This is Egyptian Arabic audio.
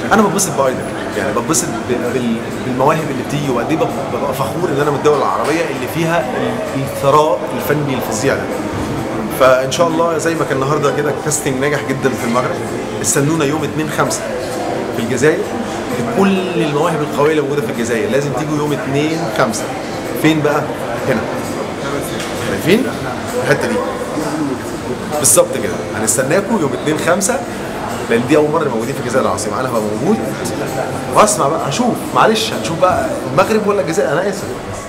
انا بتبسط بايدل يعني بتبسط ب- بال- بالمواهب اللي بتيجي وقد ايه ببقى ببقى فخور ان انا من الدول العربيه اللي فيها ال- الثراء الفني الفظيع ده فان شاء الله زي ما كان النهارده كده كاستنج ناجح جدا في المغرب استنونا يوم 2 5 في الجزائر كل المواهب القويه اللي موجوده في الجزائر لازم تيجوا يوم 2 5 فين بقى؟ هنا شايفين؟ الحته دي بالظبط كده هنستناكم يوم 2 5 لان دي اول مره موجودين في الجزائر العاصمه انا هبقى موجود واسمع بقى هشوف معلش هنشوف بقى المغرب ولا الجزائر انا اسف